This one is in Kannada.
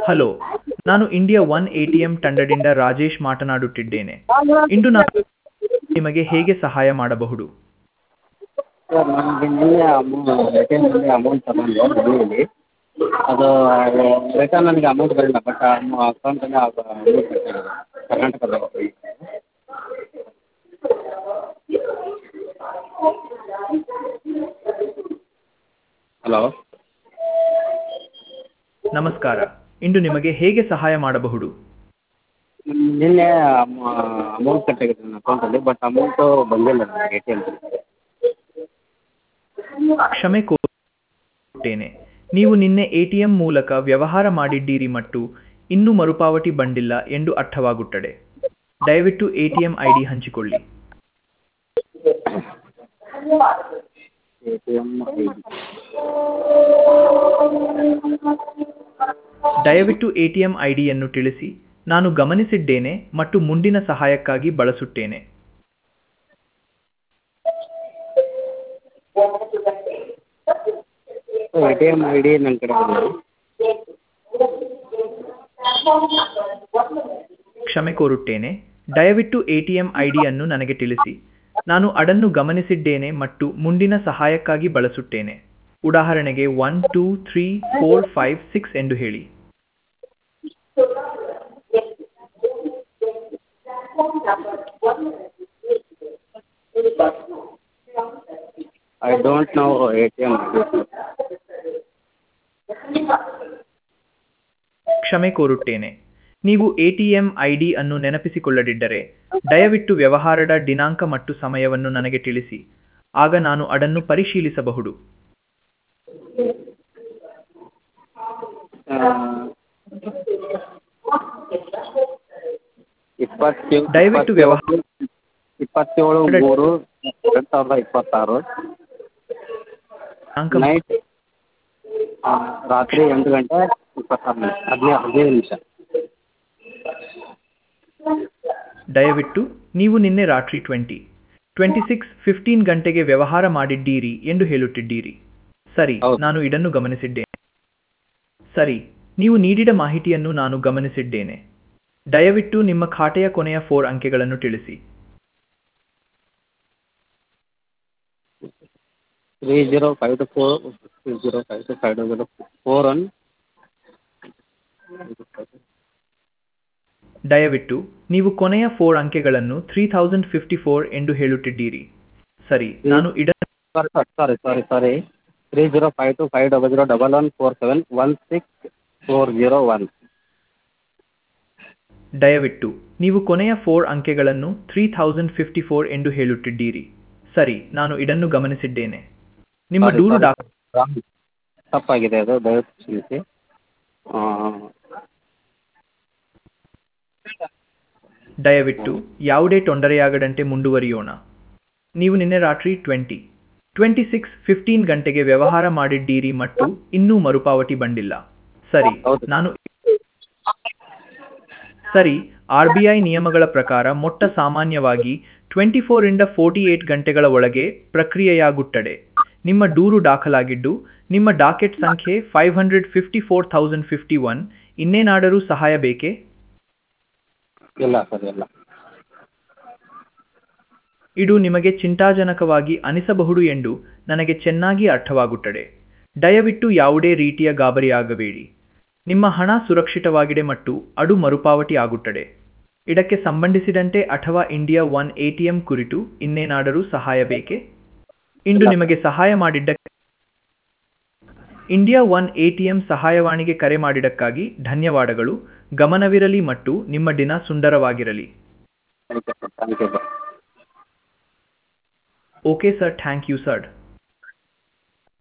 ಹಲೋ ನಾನು ಇಂಡಿಯಾ ಒನ್ ಎಟಿಎಂ ತಂಡದಿಂದ ರಾಜೇಶ್ ಮಾತನಾಡುತ್ತಿದ್ದೇನೆ ಇಂದು ನಾನು ನಿಮಗೆ ಹೇಗೆ ಸಹಾಯ ಮಾಡಬಹುದು ಸರ್ ನನಗೆ ನಿನ್ನೆ ಅಮೌ ಎ ಟಿ ಎಮ್ನಲ್ಲಿ ಅಮೌಂಟ್ ತಗೊಂಡೆ ಮನೆಯಲ್ಲಿ ಅದು ರಿಟರ್ನ್ ನನಗೆ ಅಮೌಂಟ್ ಬರಲಿಲ್ಲ ಬಟ್ ಅಕೌಂಟಲ್ಲಿ ಅಮೌಂಟ್ ಕರ್ನಾಟಕ ಬ್ಯಾಂಕ್ ಹಲೋ ನಮಸ್ಕಾರ ಇಂದು ನಿಮಗೆ ಹೇಗೆ ಸಹಾಯ ಮಾಡಬಹುದು ನಿನ್ನೆ ಅಮೌಂಟ್ ಕಟ್ಟಾಗಿದೆ ನನ್ನ ಅಕೌಂಟಲ್ಲಿ ಬಟ್ ಅಮೌಂಟು ಬಂದಿಲ್ಲ ನನಗೆ ಎ ಟಿ ಎಮ್ಗೆ ಕ್ಷಮೆ ಕೋರುತ್ತೇನೆ ನೀವು ನಿನ್ನೆ ಎಟಿಎಂ ಮೂಲಕ ವ್ಯವಹಾರ ಮಾಡಿದ್ದೀರಿ ಮತ್ತು ಇನ್ನೂ ಮರುಪಾವತಿ ಬಂದಿಲ್ಲ ಎಂದು ಅರ್ಥವಾಗುತ್ತದೆ ದಯವಿಟ್ಟು ಎಟಿಎಂ ಐ ಡಿ ಹಂಚಿಕೊಳ್ಳಿ A T M I D ದಯವಿಟ್ಟು ಎಟಿಎಂ ಐ ಡಿಯನ್ನು ತಿಳಿಸಿ ನಾನು ಗಮನಿಸಿದ್ದೇನೆ ಮತ್ತು ಮುಂದಿನ ಸಹಾಯಕ್ಕಾಗಿ ಬಳಸುತ್ತೇನೆ A T M I D ನನ್ನ ಕಡೆ ಬಂದಿಲ್ಲ ಕ್ಷಮೆ ಕೋರುತ್ತೇನೆ ದಯವಿಟ್ಟು ಎಟಿಎಂ ಐ ಡಿಯನ್ನು ನನಗೆ ತಿಳಿಸಿ ನಾನು ಅದನ್ನು ಗಮನಿಸಿದ್ದೇನೆ ಮತ್ತು ಮುಂದಿನ ಸಹಾಯಕ್ಕಾಗಿ ಬಳಸುತ್ತೇನೆ ಉದಾಹರಣೆಗೆ one two three four five six ಎಂದು ಹೇಳಿ I don't know A T M ಕ್ಷಮೆ ಕೋರುತ್ತೇನೆ ನೀವು ಎಟಿಎಂ ಐ ಡಿ ಅನ್ನು ನೆನಪಿಸಿಕೊಳ್ಳದಿದ್ದರೆ ದಯವಿಟ್ಟು ವ್ಯವಹಾರದ ದಿನಾಂಕ ಮತ್ತು ಸಮಯವನ್ನು ನನಗೆ ತಿಳಿಸಿ ಆಗ ನಾನು ಅದನ್ನು ಪರಿಶೀಲಿಸಬಹುದು ಇಪ್ಪತ್ತೇಳು ದಯವಿಟ್ಟು ವ್ಯವಹಾರ ಇಪ್ಪತ್ತೇಳು ಮೂರು ಎರಡು ಸಾವಿರದ ಇಪ್ಪತ್ತಾರು ದಿನಾಂಕ ನೈಟ್ ರಾತ್ರಿ ಎಂಟು ಗಂಟೆ ಇಪ್ಪತ್ತಾರು ನಿಮಿಷ ಹದಿನೈದು ಹದಿನೈದು ನಿಮಿಷ ದಯವಿಟ್ಟು ನೀವು ನಿನ್ನೆ ರಾತ್ರಿ ಟ್ವೆಂಟಿ ಟ್ವೆಂಟಿ ಸಿಕ್ಸ್ ಫಿಫ್ಟೀನ್ ಗಂಟೆಗೆ ವ್ಯವಹಾರ ಮಾಡಿದ್ದೀರಿ ಎಂದು ಹೇಳುತ್ತಿದ್ದೀರಿ ಸರಿ ಹೌದು. ನಾನು ಇದನ್ನು ಗಮನಿಸಿದ್ದೇನೆ ಸರಿ ನೀವು ನೀಡಿದ ಮಾಹಿತಿಯನ್ನು ನಾನು ಗಮನಿಸಿದ್ದೇನೆ ದಯವಿಟ್ಟು ನಿಮ್ಮ ಖಾತೆಯ ಕೊನೆಯ ಫೋರ್ ಅಂಕೆಗಳನ್ನು ತಿಳಿಸಿ three zero five two four three zero five two five two zero four one ದಯವಿಟ್ಟು ನೀವು ಕೊನೆಯ ಫೋರ್ ಅಂಕೆಗಳನ್ನು ತ್ರೀ ಥೌಸಂಡ್ ಫಿಫ್ಟಿ ಫೋರ್ ಎಂದು ಹೇಳುತ್ತಿದ್ದೀರಿ ಸರಿ ನಾನು ಇಡ sorry sorry sorry sorry three zero five two five double zero double one four seven one six four zero one ದಯವಿಟ್ಟು ನೀವು ಕೊನೆಯ ಫೋರ್ ಅಂಕೆಗಳನ್ನು ತ್ರೀ ಥೌಸಂಡ್ ಫಿಫ್ಟಿ ಫೋರ್ ಎಂದು ಹೇಳುತ್ತಿದ್ದೀರಿ ಸರಿ ನಾನು ಇದನ್ನು ಗಮನಿಸಿದ್ದೇನೆ ನಿಮ್ಮ Sorry, ದೂರು sorry. ಡಾ ತಪ್ಪಾಗಿದೆ ಅದು ದಯವಿಟ್ಟು ಕ್ಷಮಿಸಿ ದಯವಿಟ್ಟು ಯಾವುದೇ ತೊಂದರೆಯಾಗದಂತೆ ಮುಂದುವರಿಯೋಣ ನೀವು ನಿನ್ನೆ ರಾತ್ರಿ ಟ್ವೆಂಟಿ ಟ್ವೆಂಟಿ ಸಿಕ್ಸ್ ಫಿಫ್ಟೀನ್ ಗಂಟೆಗೆ ವ್ಯವಹಾರ ಮಾಡಿದ್ದೀರಿ ಮತ್ತು ಇನ್ನೂ ಮರುಪಾವತಿ ಬಂದಿಲ್ಲ ಸರಿ ಹೌದು. ನಾನು ಸರಿ ಆರ್ ಬಿ ಐ ನಿಯಮಗಳ ಪ್ರಕಾರ ಮೊಟ್ಟ ಸಾಮಾನ್ಯವಾಗಿ ಟ್ವೆಂಟಿ ಫೋರಿಂದ ಫೋರ್ಟಿ ಏಟ್ ಗಂಟೆಗಳ ಒಳಗೆ ಪ್ರಕ್ರಿಯೆಯಾಗುತ್ತದೆ ನಿಮ್ಮ ದೂರು ದಾಖಲಾಗಿದ್ದು ನಿಮ್ಮ ಡಾಕೆಟ್ ಸಂಖ್ಯೆ five hundred fifty four thousand fifty one ಇನ್ನೇನಾದರೂ ಸಹಾಯ ಬೇಕೇ ಇಲ್ಲ ಸರ್ ಇಲ್ಲ ಇದು ನಿಮಗೆ ಚಿಂತಾಜನಕವಾಗಿ ಅನಿಸಬಹುದು ಎಂದು ನನಗೆ ಚೆನ್ನಾಗಿ ಅರ್ಥವಾಗುತ್ತದೆ ದಯವಿಟ್ಟು ಯಾವುದೇ ರೀತಿಯ ಗಾಬರಿಯಾಗಬೇಡಿ ನಿಮ್ಮ ಹಣ ಸುರಕ್ಷಿತವಾಗಿದೆ ಮತ್ತು ಅದು ಮರುಪಾವತಿ ಆಗುತ್ತದೆ ಇದಕ್ಕೆ ಸಂಬಂಧಿಸಿದಂತೆ ಅಥವಾ ಇಂಡಿಯಾ ಒನ್ ಎಟಿಎಂ ಕುರಿತು ಇನ್ನೇನಾದರೂ ಸಹಾಯ ಬೇಕೇ ಇಂದು ನಿಮಗೆ ಸಹಾಯ ಮಾಡಿದ್ದಕ್ಕೆ ಇಂಡಿಯಾ ಒನ್ ಎಟಿಎಂ ಸಹಾಯವಾಣಿಗೆ ಕರೆ ಮಾಡಿದ್ದಕ್ಕಾಗಿ ಧನ್ಯವಾದಗಳು ಗಮನವಿರಲಿ ಮತ್ತು ನಿಮ್ಮ ದಿನ ಸುಂದರವಾಗಿರಲಿ thank you sir thank you sir okay sir thank you sir